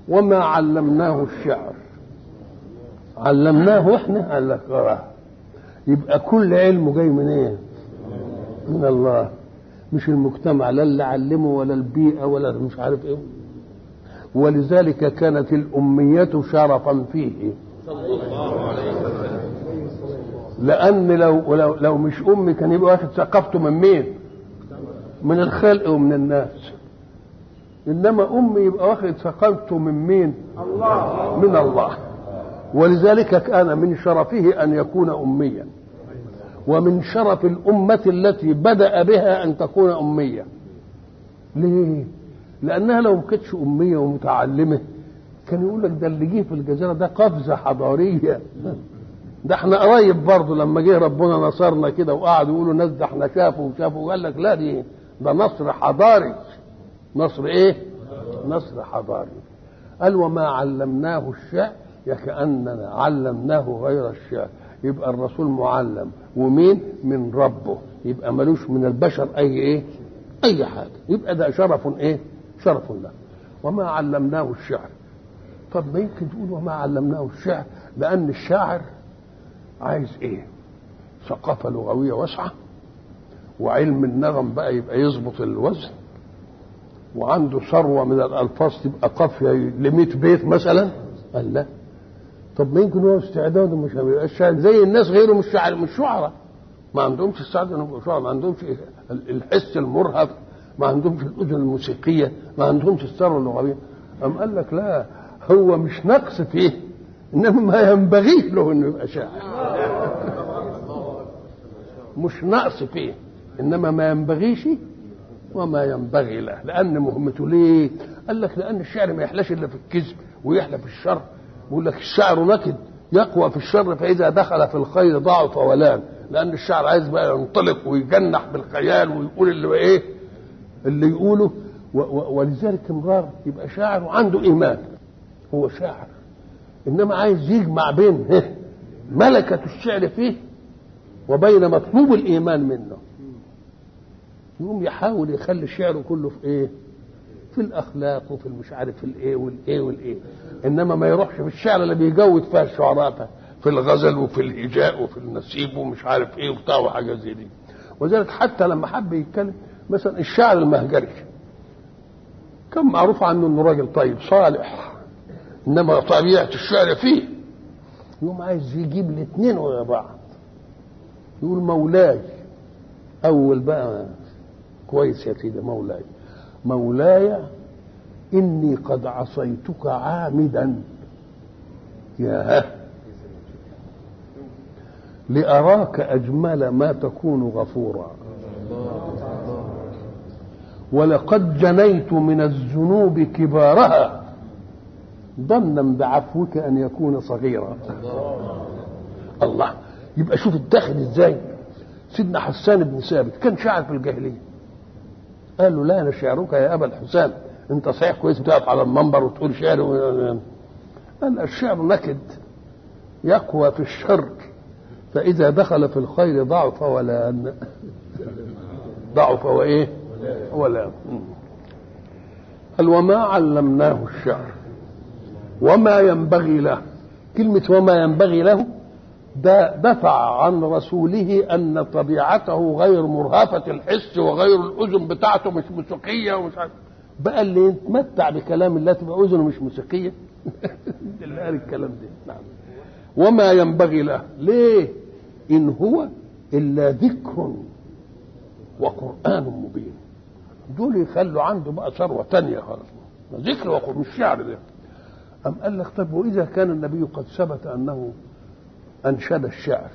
وما علمناه الشعر علمناه احنا قال لك اه يبقى كل علمه جاي من ايه من الله مش المجتمع لا اللي علمه ولا البيئة ولا مش عارف ايه ولذلك كانت الأمية شرفا فيه لأن لو لو لو مش أمي كان يبقى واخد ثقافته من مين؟ من الخلق ومن الناس إنما أمي يبقى واخد ثقافته من مين؟ الله من الله ولذلك كان من شرفه أن يكون أميا ومن شرف الأمة التي بدأ بها أن تكون أمية ليه؟ لأنها لو ما كانتش أمية ومتعلمة كان يقول لك ده اللي جه في الجزيرة ده قفزة حضارية ده احنا قريب برضه لما جه ربنا نصرنا كده وقعدوا يقولوا ناس ده احنا شافوا وشافوا وقال لك لا دي ده نصر حضاري نصر ايه؟ نصر حضاري قال وما علمناه الشعر كأننا علمناه غير الشعر يبقى الرسول معلم ومين من ربه يبقى ملوش من البشر اي ايه اي حاجه يبقى ده شرف ايه شرف له وما علمناه الشعر طب ما يمكن تقول وما علمناه الشعر لان الشاعر عايز ايه ثقافه لغويه واسعه وعلم النغم بقى يبقى يظبط الوزن وعنده ثروه من الالفاظ تبقى قافيه ل 100 بيت مثلا قال لا طب ما يمكن هو استعداده مش هيبقى شاعر زي الناس غيره مش شاعر مش شعراء ما عندهمش السعادة انهم يبقوا شعراء ما عندهمش الحس المرهف ما عندهمش الاذن الموسيقيه ما عندهمش الثروه اللغويه أم قال لك لا هو مش نقص فيه انما ما ينبغي له انه يبقى شاعر مش نقص فيه انما ما ينبغيش وما ينبغي له لان مهمته ليه قال لك لان الشعر ما يحلاش الا في الكذب ويحلى في الشر بيقول لك الشعر نكد يقوى في الشر فاذا دخل في الخير ضعف ولان لان الشعر عايز بقى ينطلق ويجنح بالخيال ويقول اللي ايه اللي يقوله و و ولذلك امرار يبقى شاعر وعنده ايمان هو شاعر انما عايز يجمع بين ملكه الشعر فيه وبين مطلوب الايمان منه يقوم يحاول يخلي الشعر كله في ايه في الاخلاق وفي المش عارف في الايه والايه والايه انما ما يروحش في الشعر اللي بيجود فيها الشعراء في الغزل وفي الهجاء وفي النسيب ومش عارف ايه وبتاع وحاجه زي دي وذلك حتى لما حب يتكلم مثلا الشاعر المهجري كان معروف عنه انه راجل طيب صالح انما طبيعه الشعر فيه يقوم عايز يجيب الاثنين ورا بعض يقول مولاي اول بقى كويس يا سيدي مولاي مولاي إني قد عصيتك عامدا يا لأراك أجمل ما تكون غفورا ولقد جنيت من الذنوب كبارها ظنا بعفوك أن يكون صغيرا الله يبقى شوف الداخل ازاي سيدنا حسان بن ثابت كان شاعر في الجاهليه قال له لا انا شعرك يا ابا الحسام انت صحيح كويس بتقف على المنبر وتقول شعر قال الشعر نكد يقوى في الشر فاذا دخل في الخير ضعف ولا ضعف وايه ولا قال وما علمناه الشعر وما ينبغي له كلمة وما ينبغي له ده دفع عن رسوله ان طبيعته غير مرهفه الحس وغير الاذن بتاعته مش موسيقيه ومش عارف بقى اللي يتمتع بكلام الله تبقى اذنه مش موسيقيه اللي قال الكلام ده نعم وما ينبغي له ليه ان هو الا ذكر وقران مبين دول يخلوا عنده بقى ثروه تانية خالص ذكر وقران مش شعر ده أم قال لك طب وإذا كان النبي قد ثبت أنه أنشد الشعر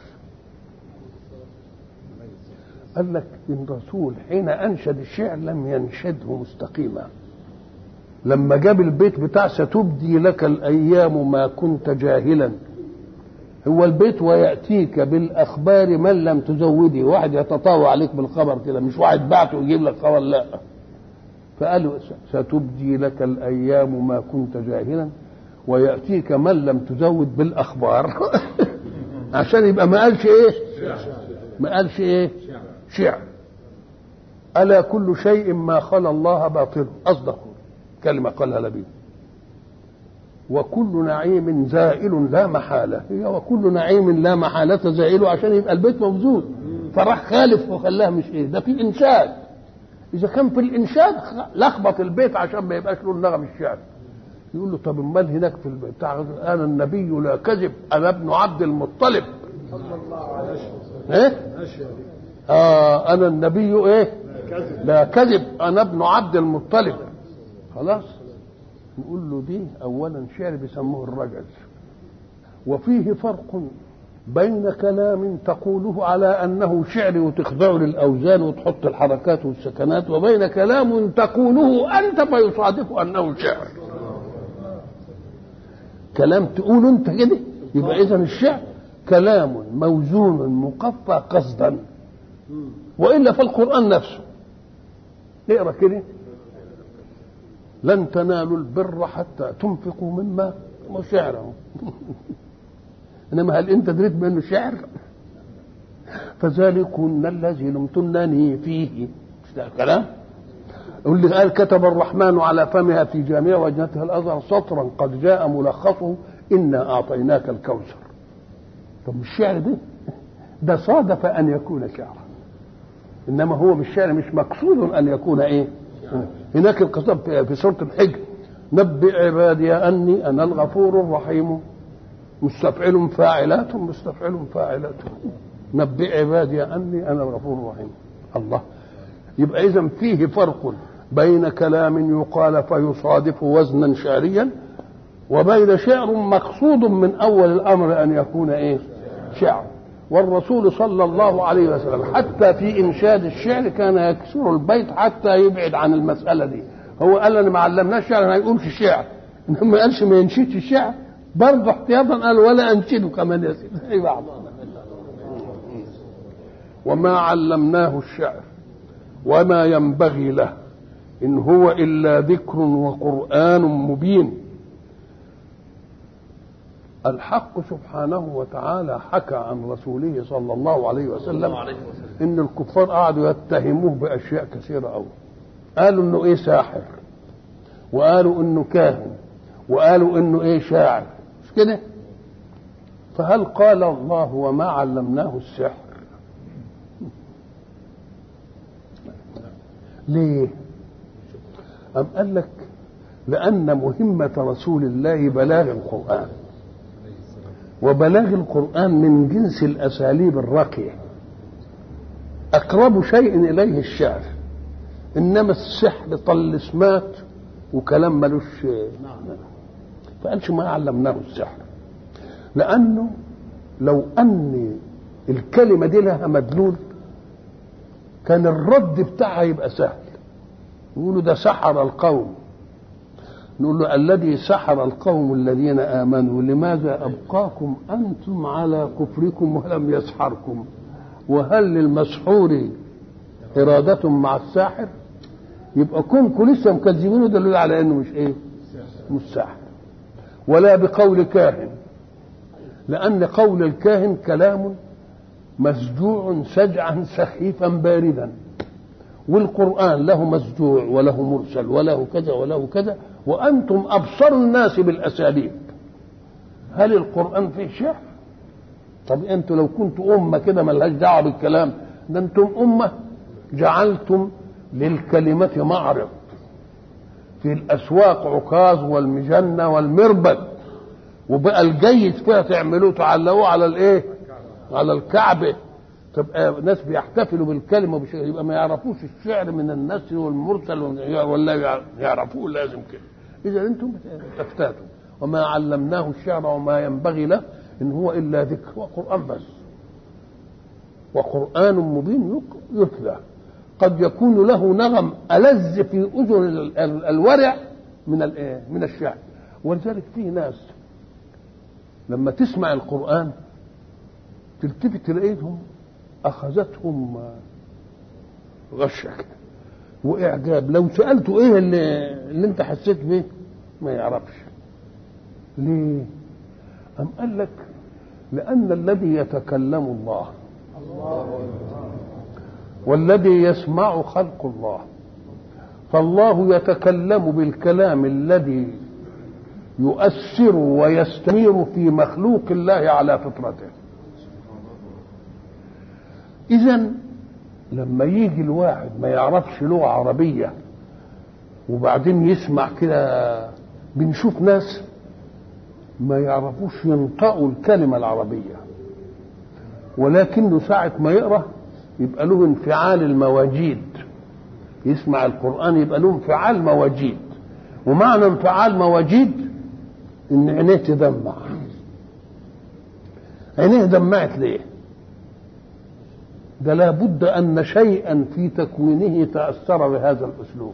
قال لك إن الرسول حين أنشد الشعر لم ينشده مستقيما لما جاب البيت بتاع ستبدي لك الأيام ما كنت جاهلا هو البيت ويأتيك بالأخبار من لم تزودي واحد يتطاوع عليك بالخبر كده مش واحد بعته ويجيب لك خبر لا فقالوا ستبدي لك الأيام ما كنت جاهلا ويأتيك من لم تزود بالأخبار عشان يبقى ما قالش ايه ما قالش ايه شعر ألا كل شيء ما خلا الله باطل أصدق كلمة قالها لبيب وكل نعيم زائل لا محالة هي وكل نعيم لا محالة زائل عشان يبقى البيت موجود فراح خالف وخلاها مش ايه ده في انشاد اذا كان في الانشاد لخبط البيت عشان ما يبقاش له النغم الشعري يقول له طب امال هناك في البيت بتاع انا النبي لا كذب انا ابن عبد المطلب صلى الله عليه وسلم ايه ماشي آه انا النبي ايه لا كذب انا ابن عبد المطلب خلاص نقول له دي اولا شعر بيسموه الرجل وفيه فرق بين كلام تقوله على انه شعر وتخضعه للاوزان وتحط الحركات والسكنات وبين كلام تقوله انت فيصادف انه شعر كلام تقوله انت كده يبقى اذا الشعر كلام موزون مقفى قصدا والا فالقران نفسه اقرا كده لن تنالوا البر حتى تنفقوا مما وشعره انما هل انت دريت بانه شعر فذلكن الذي لمتنني فيه مش ده الكلام واللي قال كتب الرحمن على فمها في جميع وجنتها الازهر سطرا قد جاء ملخصه انا اعطيناك الكوثر طب مش الشعر ده ده صادف ان يكون شعرا انما هو بالشعر مش مقصود ان يكون ايه هناك القصه في سوره الحجر نبئ عبادي اني انا الغفور الرحيم مستفعل فاعلات مستفعل فاعلات نبئ عبادي اني انا الغفور الرحيم الله يبقى اذا فيه فرق بين كلام يقال فيصادف وزنا شعريا وبين شعر مقصود من اول الامر ان يكون ايه شعر والرسول صلى الله عليه وسلم حتى في انشاد الشعر كان يكسر البيت حتى يبعد عن المساله دي هو قال انا ما علمناش شعر ما يقولش شعر انما ما قالش ما ينشدش الشعر برضه احتياطا قال ولا انشده كمان يا سيدي اي بعض وما علمناه الشعر وما ينبغي له ان هو الا ذكر وقران مبين الحق سبحانه وتعالى حكى عن رسوله صلى الله عليه وسلم ان الكفار قعدوا يتهموه باشياء كثيره قوي قالوا انه ايه ساحر وقالوا انه كاهن وقالوا انه ايه شاعر مش كده فهل قال الله وما علمناه السحر ليه أم قال لك لأن مهمة رسول الله بلاغ القرآن وبلاغ القرآن من جنس الأساليب الراقية أقرب شيء إليه الشعر إنما السحر طلسمات وكلام ملوش فقالش ما علمناه السحر لأنه لو أن الكلمة دي لها مدلول كان الرد بتاعها يبقى سهل يقولوا ده سحر القوم نقول له الذي سحر القوم الذين امنوا لماذا ابقاكم انتم على كفركم ولم يسحركم وهل للمسحور اراده مع الساحر يبقى كونكم لسه مكذبينه دليل على انه مش ايه مش ساحر ولا بقول كاهن لان قول الكاهن كلام مسجوع سجعا سخيفا باردا والقرآن له مسجوع وله مرسل وله كذا وله كذا وأنتم أبصر الناس بالأساليب هل القرآن فيه شعر؟ طب أنتوا لو كنتوا أمة كده ملهاش دعوة بالكلام ده أنتم أمة جعلتم للكلمة معرض في الأسواق عكاظ والمجنة والمربد وبقى الجيد فيها تعملوه تعلقوه على الإيه؟ على الكعبة تبقى ناس بيحتفلوا بالكلمه بشيء يبقى ما يعرفوش الشعر من النثر والمرسل ولا يعرفوه لازم كده اذا انتم تفتاتوا وما علمناه الشعر وما ينبغي له ان هو الا ذكر وقران بس وقران مبين يتلى قد يكون له نغم ألذ في أذن الورع من الايه؟ من الشعر ولذلك في ناس لما تسمع القرآن تلتفت تلاقيهم اخذتهم غشه واعجاب لو سالته ايه اللي, اللي انت حسيت بيه ما يعرفش ليه ام قال لك لان الذي يتكلم الله والذي يسمع خلق الله فالله يتكلم بالكلام الذي يؤثر ويستمر في مخلوق الله على فطرته اذا لما يجي الواحد ما يعرفش لغه عربيه وبعدين يسمع كده بنشوف ناس ما يعرفوش ينطقوا الكلمه العربيه ولكنه ساعه ما يقرا يبقى له انفعال المواجيد يسمع القران يبقى له انفعال مواجيد ومعنى انفعال مواجيد ان عينيه تدمع عينيه دمعت ليه ده لابد ان شيئا في تكوينه تاثر بهذا الاسلوب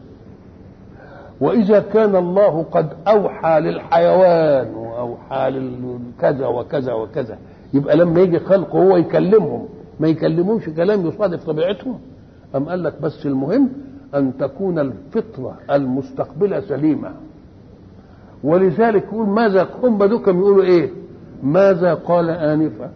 واذا كان الله قد اوحى للحيوان واوحى لكذا وكذا وكذا يبقى لما يجي خلقه هو يكلمهم ما يكلموش كلام يصادف طبيعتهم أم قال لك بس المهم أن تكون الفطرة المستقبلة سليمة ولذلك يقول ماذا هم بدوكم يقولوا إيه ماذا قال آنفا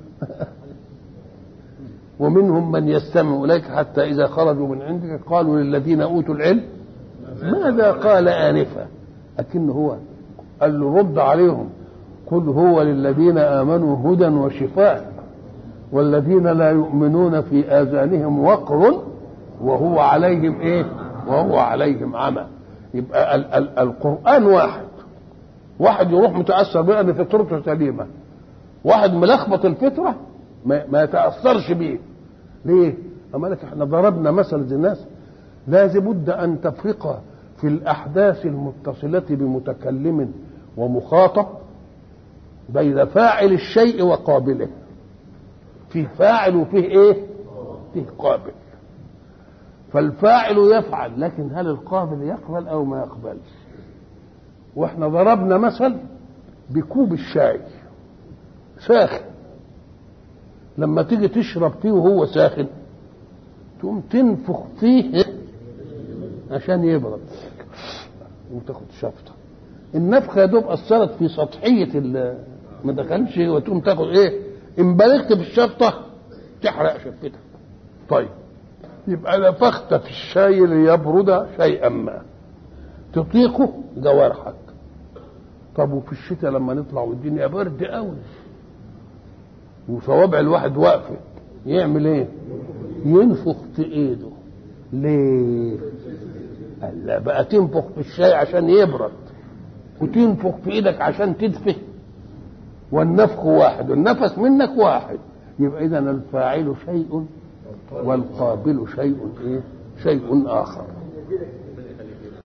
ومنهم من يستمع إليك حتى إذا خرجوا من عندك قالوا للذين أوتوا العلم ماذا قال آنفا لكن هو قال له رد عليهم قل هو للذين آمنوا هدى وشفاء والذين لا يؤمنون في آذانهم وقر وهو عليهم إيه وهو عليهم عمى يبقى ال- ال- القرآن واحد واحد يروح متأثر بيه أن فطرته سليمة واحد ملخبط الفطرة ما, ما يتأثرش بيه ليه؟ أما لك احنا ضربنا مثل الناس لازم بد أن تفرق في الأحداث المتصلة بمتكلم ومخاطب بين فاعل الشيء وقابله فيه فاعل وفيه ايه فيه قابل فالفاعل يفعل لكن هل القابل يقبل او ما يقبلش واحنا ضربنا مثل بكوب الشاي ساخن لما تيجي تشرب فيه وهو ساخن تقوم تنفخ فيه عشان يبرد وتاخد شفطه النفخه يا دوب اثرت في سطحيه ال- ما دخلش وتقوم تاخد ايه ان بلغت في الشفطه تحرق شفتك طيب يبقى نفخت في الشاي ليبرد شيئا ما تطيقه جوارحك طب وفي الشتاء لما نطلع والدنيا برد قوي وصوابع الواحد واقفه يعمل ايه ينفخ في ايده ليه قال لا بقى تنفخ في الشاي عشان يبرد وتنفخ في ايدك عشان تدفه والنفخ واحد والنفس منك واحد يبقى اذا الفاعل شيء والقابل شيء ايه شيء اخر